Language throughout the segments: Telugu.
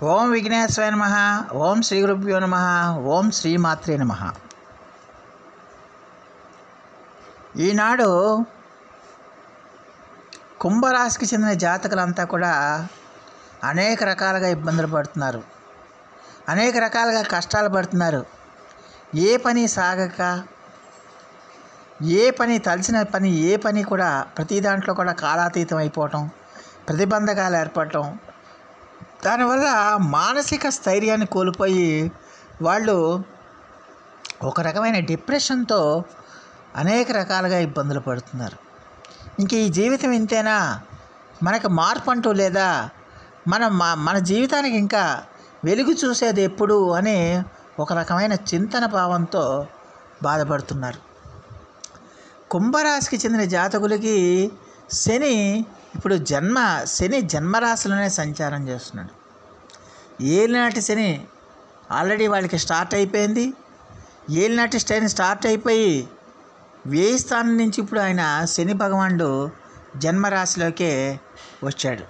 ఓం విఘ్నేశ్వర నమ ఓం శ్రీ గురుభ్యో నమ ఓం శ్రీమాత్రే నమ ఈనాడు కుంభరాశికి చెందిన జాతకులంతా కూడా అనేక రకాలుగా ఇబ్బందులు పడుతున్నారు అనేక రకాలుగా కష్టాలు పడుతున్నారు ఏ పని సాగక ఏ పని తలసిన పని ఏ పని కూడా ప్రతి దాంట్లో కూడా కాలాతీతం అయిపోవటం ప్రతిబంధకాలు ఏర్పడటం దానివల్ల మానసిక స్థైర్యాన్ని కోల్పోయి వాళ్ళు ఒక రకమైన డిప్రెషన్తో అనేక రకాలుగా ఇబ్బందులు పడుతున్నారు ఇంక ఈ జీవితం ఇంతేనా మనకు మార్పు అంటూ లేదా మన మా- మన జీవితానికి ఇంకా వెలుగు చూసేది ఎప్పుడు అని ఒక రకమైన చింతన భావంతో బాధపడుతున్నారు కుంభరాశికి చెందిన జాతకులకి శని ఇప్పుడు జన్మ శని జన్మరాశిలోనే సంచారం చేస్తున్నాడు ఏలినాటి శని ఆల్రెడీ వాళ్ళకి స్టార్ట్ అయిపోయింది ఏలినాటి శని స్టార్ట్ అయిపోయి వేయి స్థానం నుంచి ఇప్పుడు ఆయన శని భగవానుడు జన్మరాశిలోకే వచ్చాడు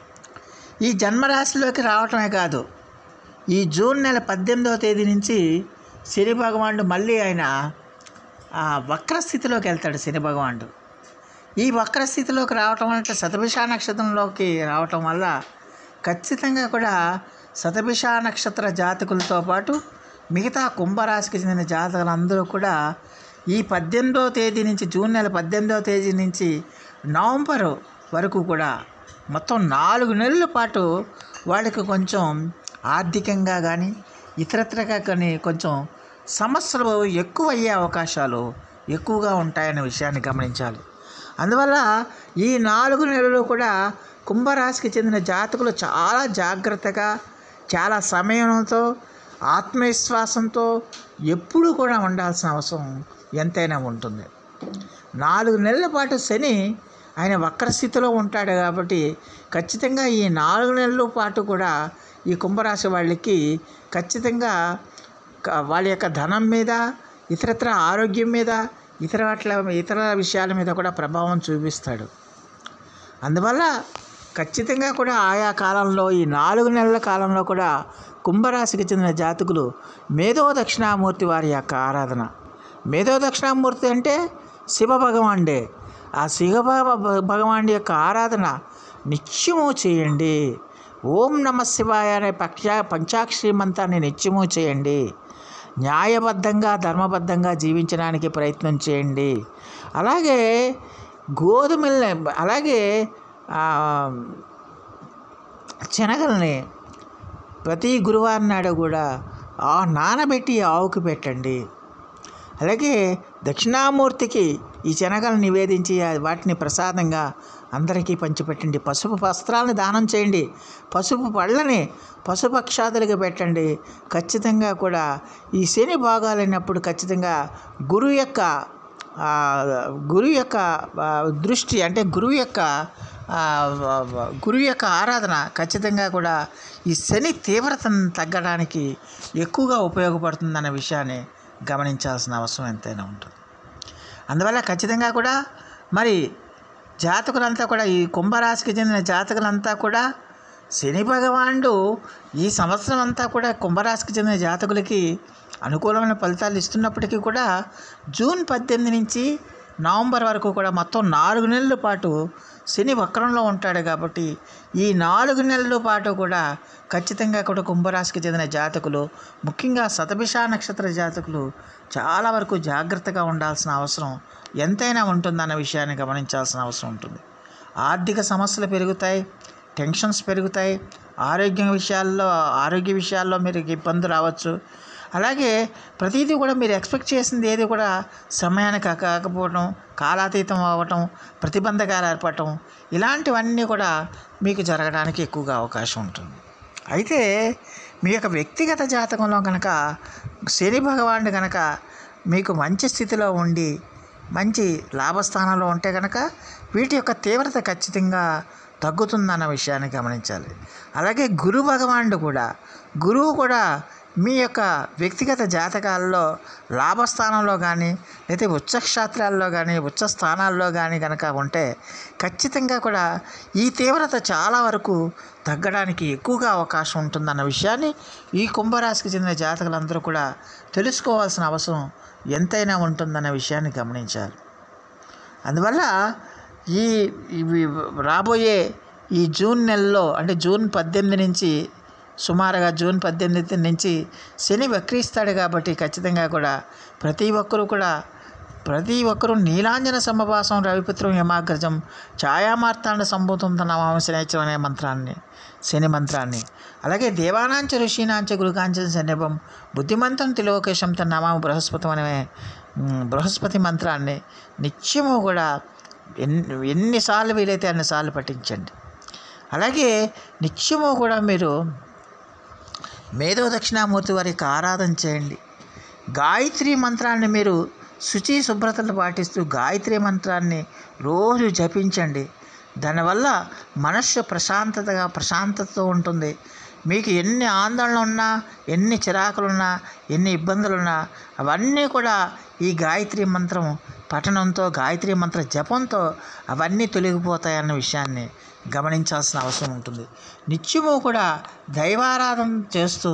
ఈ జన్మరాశిలోకి రావటమే కాదు ఈ జూన్ నెల పద్దెనిమిదవ తేదీ నుంచి శని భగవానుడు మళ్ళీ ఆయన ఆ వక్రస్థితిలోకి వెళ్తాడు శని భగవానుడు ఈ వక్రస్థితిలోకి రావటం అంటే శతభిష నక్షత్రంలోకి రావటం వల్ల ఖచ్చితంగా కూడా శతభిష నక్షత్ర జాతకులతో పాటు మిగతా కుంభరాశికి చెందిన జాతకులందరూ కూడా ఈ పద్దెనిమిదవ తేదీ నుంచి జూన్ నెల పద్దెనిమిదవ తేదీ నుంచి నవంబర్ వరకు కూడా మొత్తం నాలుగు నెలల పాటు వాళ్ళకి కొంచెం ఆర్థికంగా కానీ ఇతరత్రగా కానీ కొంచెం సమస్యలు ఎక్కువ అయ్యే అవకాశాలు ఎక్కువగా ఉంటాయనే విషయాన్ని గమనించాలి అందువల్ల ఈ నాలుగు నెలలు కూడా కుంభరాశికి చెందిన జాతకులు చాలా జాగ్రత్తగా చాలా సమయంతో ఆత్మవిశ్వాసంతో ఎప్పుడూ కూడా ఉండాల్సిన అవసరం ఎంతైనా ఉంటుంది నాలుగు నెలల పాటు శని ఆయన వక్రస్థితిలో ఉంటాడు కాబట్టి ఖచ్చితంగా ఈ నాలుగు నెలల పాటు కూడా ఈ కుంభరాశి వాళ్ళకి ఖచ్చితంగా క- వాళ్ళ యొక్క ధనం మీద ఇతరత్ర ఆరోగ్యం మీద ఇతర వాట్ల ఇతర విషయాల మీద కూడా ప్రభావం చూపిస్తాడు అందువల్ల ఖచ్చితంగా కూడా ఆయా కాలంలో ఈ నాలుగు నెలల కాలంలో కూడా కుంభరాశికి చెందిన జాతకులు మేధో దక్షిణామూర్తి వారి యొక్క ఆరాధన మేధో దక్షిణామూర్తి అంటే శివ భగవానుడే ఆ శివ భగ- భగవానుడి యొక్క ఆరాధన నిత్యము చేయండి ఓం నమ శివాయ అనే పక్ష పంచాక్షరి మంత్రాన్ని నిత్యము చేయండి న్యాయబద్ధంగా ధర్మబద్ధంగా జీవించడానికి ప్రయత్నం చేయండి అలాగే గోధుమల్ని అలాగే ఆ, శనగల్ని ప్రతి గురువారం నాడు కూడా ఆ నానబెట్టి ఆవుకి పెట్టండి అలాగే దక్షిణామూర్తికి ఈ శనగలు నివేదించి ఆ వాటిని ప్రసాదంగా అందరికీ పంచిపెట్టండి పసుపు వస్త్రాలను దానం చేయండి పసుపు పళ్ళని పశుపక్షాదులుగా పెట్టండి ఖచ్చితంగా కూడా ఈ శని బాగాలైనప్పుడు ఖచ్చితంగా గురువు యొక్క ఆ, గురువు యొక్క ఆ, దృష్టి అంటే గురువు యొక్క ఆ, గురువు యొక్క ఆరాధన ఖచ్చితంగా కూడా ఈ శని తీవ్రతను తగ్గడానికి ఎక్కువగా ఉపయోగపడుతుందన్న విషయాన్ని గమనించాల్సిన అవసరం ఎంతైనా ఉంటుంది అందువల్ల ఖచ్చితంగా కూడా మరి జాతకులంతా కూడా ఈ కుంభరాశికి చెందిన జాతకులంతా కూడా శని భగవానుడు ఈ సంవత్సరం అంతా కూడా కుంభరాశికి చెందిన జాతకులకి అనుకూలమైన ఫలితాలు ఇస్తున్నప్పటికీ కూడా జూన్ పద్దెనిమిది నుంచి నవంబర్ వరకు కూడా మొత్తం నాలుగు నెలల పాటు శని వక్రంలో ఉంటాడు కాబట్టి ఈ నాలుగు నెలల పాటు కూడా ఖచ్చితంగా కూడా కుంభరాశికి చెందిన జాతకులు ముఖ్యంగా శతభిష నక్షత్ర జాతకులు చాలా వరకు జాగ్రత్తగా ఉండాల్సిన అవసరం ఎంతైనా ఉంటుందన్న విషయాన్ని గమనించాల్సిన అవసరం ఉంటుంది ఆర్థిక సమస్యలు పెరుగుతాయి టెన్షన్స్ పెరుగుతాయి ఆరోగ్య విషయాల్లో ఆరోగ్య విషయాల్లో మీరు ఇబ్బంది రావచ్చు అలాగే ప్రతిదీ కూడా మీరు ఎక్స్పెక్ట్ చేసింది ఏది కూడా సమయానికి కా- కాకపోవడం కాలాతీతం అవ్వటం ప్రతిబంధకాలు ఏర్పడటం ఇలాంటివన్నీ కూడా మీకు జరగడానికి ఎక్కువగా అవకాశం ఉంటుంది అయితే మీ యొక్క వ్యక్తిగత జాతకంలో కనుక శని భగవానుడు కనుక మీకు మంచి స్థితిలో ఉండి మంచి లాభస్థానంలో ఉంటే కనుక వీటి యొక్క తీవ్రత ఖచ్చితంగా తగ్గుతుందన్న విషయాన్ని గమనించాలి అలాగే గురు భగవానుడు కూడా గురువు కూడా మీ యొక్క వ్యక్తిగత జాతకాల్లో లాభస్థానంలో కానీ లేదా ఉచ్చ క్షేత్రాల్లో కానీ ఉచ్చ స్థానాల్లో కానీ కనుక ఉంటే ఖచ్చితంగా కూడా ఈ తీవ్రత చాలా వరకు తగ్గడానికి ఎక్కువగా అవకాశం ఉంటుందన్న విషయాన్ని ఈ కుంభరాశికి చెందిన జాతకులందరూ కూడా తెలుసుకోవాల్సిన అవసరం ఎంతైనా ఉంటుందన్న విషయాన్ని గమనించాలి అందువల్ల ఈ ఇవి రాబోయే ఈ జూన్ నెలలో అంటే జూన్ పద్దెనిమిది నుంచి సుమారుగా జూన్ పద్దెనిమిది నుంచి శని వక్రీస్తాడు కాబట్టి ఖచ్చితంగా కూడా ప్రతి ఒక్కరూ కూడా ప్రతి ఒక్కరూ నీలాంజన సమభాసం రవిపుత్రం యమాగ్రజం ఛాయామార్తాండ సంభూతం నమాంశనేచం అనే మంత్రాన్ని శని మంత్రాన్ని అలాగే దేవానాంచ ఋషీనాంచ గురుకాంచ సన్నిభం బుద్ధిమంతం తిలోకేశం తన నమామ బృహస్పతం అనే ఉమ్, బృహస్పతి మంత్రాన్ని నిత్యము కూడా ఎన్ని ఎన్నిసార్లు వీలైతే అన్నిసార్లు పఠించండి అలాగే నిత్యము కూడా మీరు మేధో దక్షిణామూర్తి వారికి ఆరాధన చేయండి గాయత్రి మంత్రాన్ని మీరు శుచి శుభ్రతలు పాటిస్తూ గాయత్రి మంత్రాన్ని రోజు జపించండి దానివల్ల మనస్సు ప్రశాంతతగా ప్రశాంతతతో ఉంటుంది మీకు ఎన్ని ఆందోళన ఉన్నా ఎన్ని చిరాకులున్నా ఎన్ని ఇబ్బందులున్నా అవన్నీ కూడా ఈ గాయత్రి మంత్రం పఠనంతో గాయత్రి మంత్ర జపంతో అవన్నీ తొలగిపోతాయన్న విషయాన్ని గమనించాల్సిన అవసరం ఉంటుంది నిత్యము కూడా దైవారాధన చేస్తూ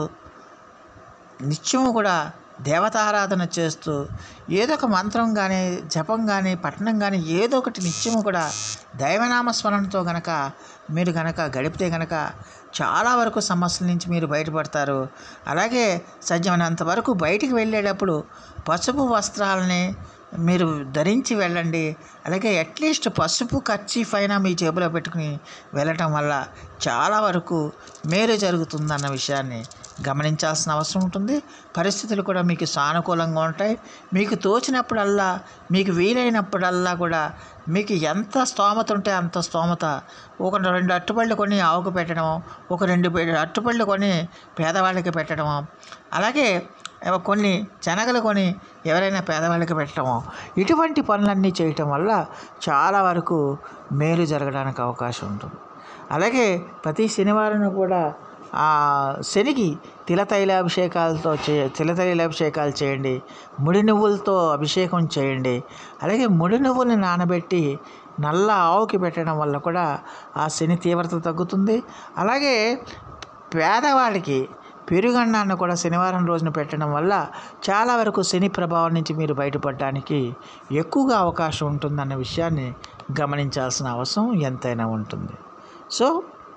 నిత్యము కూడా దేవతారాధన చేస్తూ ఏదో ఒక మంత్రం కానీ జపం కానీ పఠనం కానీ ఏదో ఒకటి నిత్యము కూడా దైవనామ స్మరణతో గనక మీరు గనక గడిపితే గనక చాలా వరకు సమస్యల నుంచి మీరు బయటపడతారు అలాగే సాధ్యమైనంత వరకు బయటికి వెళ్ళేటప్పుడు పసుపు వస్త్రాలని మీరు ధరించి వెళ్ళండి అలాగే అట్లీస్ట్ పసుపు కర్చీఫ్ అయినా మీ జేబులో పెట్టుకుని వెళ్ళటం వల్ల చాలా వరకు మేలు జరుగుతుందన్న విషయాన్ని గమనించాల్సిన అవసరం ఉంటుంది పరిస్థితులు కూడా మీకు సానుకూలంగా ఉంటాయి మీకు తోచినప్పుడల్లా మీకు వీలైనప్పుడల్లా కూడా మీకు ఎంత స్తోమత ఉంటే అంత స్తోమత ఒక రెండు అట్టుపళ్ళు కొని ఆవుకు పెట్టడం ఒక రెండు పె- అట్టుపళ్ళు కొని పేదవాళ్ళకి పెట్టడం అలాగే ఏవో కొన్ని శనగలు కొని ఎవరైనా పేదవాళ్ళకి పెట్టడము ఇటువంటి పనులన్నీ చేయటం వల్ల చాలా వరకు మేలు జరగడానికి అవకాశం ఉంటుంది అలాగే ప్రతి శనివారం కూడా ఆ శనికి తిలతైలాభిషేకాలతో చే తిలతైలాభిషేకాలు చేయండి ముడి నువ్వులతో అభిషేకం చేయండి అలాగే ముడి నువ్వుల్ని నానబెట్టి నల్ల ఆవుకి పెట్టడం వల్ల కూడా ఆ శని తీవ్రత తగ్గుతుంది అలాగే పేదవాడికి పెరుగన్నాన్ని కూడా శనివారం రోజున పెట్టడం వల్ల చాలా వరకు శని ప్రభావం నుంచి మీరు బయటపడడానికి ఎక్కువగా అవకాశం ఉంటుందన్న విషయాన్ని గమనించాల్సిన అవసరం ఎంతైనా ఉంటుంది సో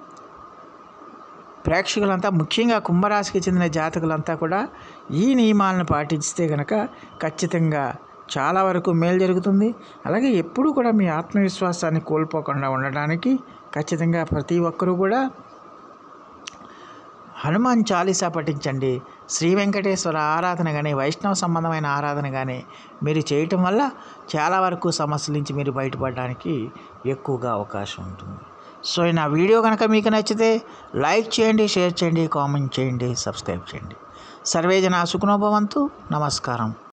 ప్రేక్షకులంతా ముఖ్యంగా కుంభరాశికి చెందిన జాతకులంతా కూడా ఈ నియమాలను పాటిస్తే కనుక ఖచ్చితంగా చాలా వరకు మేలు జరుగుతుంది అలాగే ఎప్పుడూ కూడా మీ ఆత్మవిశ్వాసాన్ని కోల్పోకుండా ఉండడానికి ఖచ్చితంగా ప్రతి ఒక్కరూ కూడా హనుమాన్ చాలీసా పఠించండి శ్రీ వెంకటేశ్వర ఆరాధన కానీ వైష్ణవ సంబంధమైన ఆరాధన కానీ మీరు చేయటం వల్ల చాలా వరకు సమస్యల నుంచి మీరు బయటపడడానికి ఎక్కువగా అవకాశం ఉంటుంది సో ఈ నా వీడియో కనుక మీకు నచ్చితే లైక్ చేయండి షేర్ చేయండి కామెంట్ చేయండి సబ్స్క్రైబ్ చేయండి సర్వేజన సుఖనోభవంతు నమస్కారం